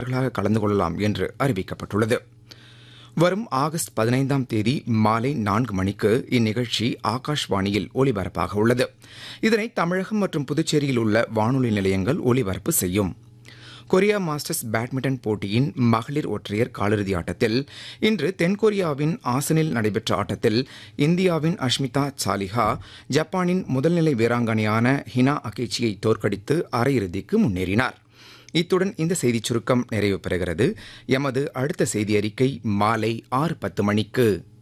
நேரலையாக கலந்து கொள்ளலாம் என்று அறிவிக்கப்பட்டுள்ளது வரும் ஆகஸ்ட் பதினைந்தாம் தேதி மாலை நான்கு மணிக்கு இந்நிகழ்ச்சி ஆகாஷ்வாணியில் ஒலிபரப்பாக உள்ளது இதனை தமிழகம் மற்றும் புதுச்சேரியில் உள்ள வானொலி நிலையங்கள் ஒலிபரப்பு செய்யும் கொரியா மாஸ்டர்ஸ் பேட்மிண்டன் போட்டியின் மகளிர் ஒற்றையர் காலிறுதி ஆட்டத்தில் இன்று தென்கொரியாவின் ஆசனில் நடைபெற்ற ஆட்டத்தில் இந்தியாவின் அஷ்மிதா சாலிஹா ஜப்பானின் முதல்நிலை வீராங்கனையான ஹினா அகேச்சியை தோற்கடித்து அரையிறுதிக்கு முன்னேறினார் இத்துடன் இந்த செய்திச் சுருக்கம் நிறைவு பெறுகிறது எமது அடுத்த செய்தி அறிக்கை மாலை ஆறு பத்து மணிக்கு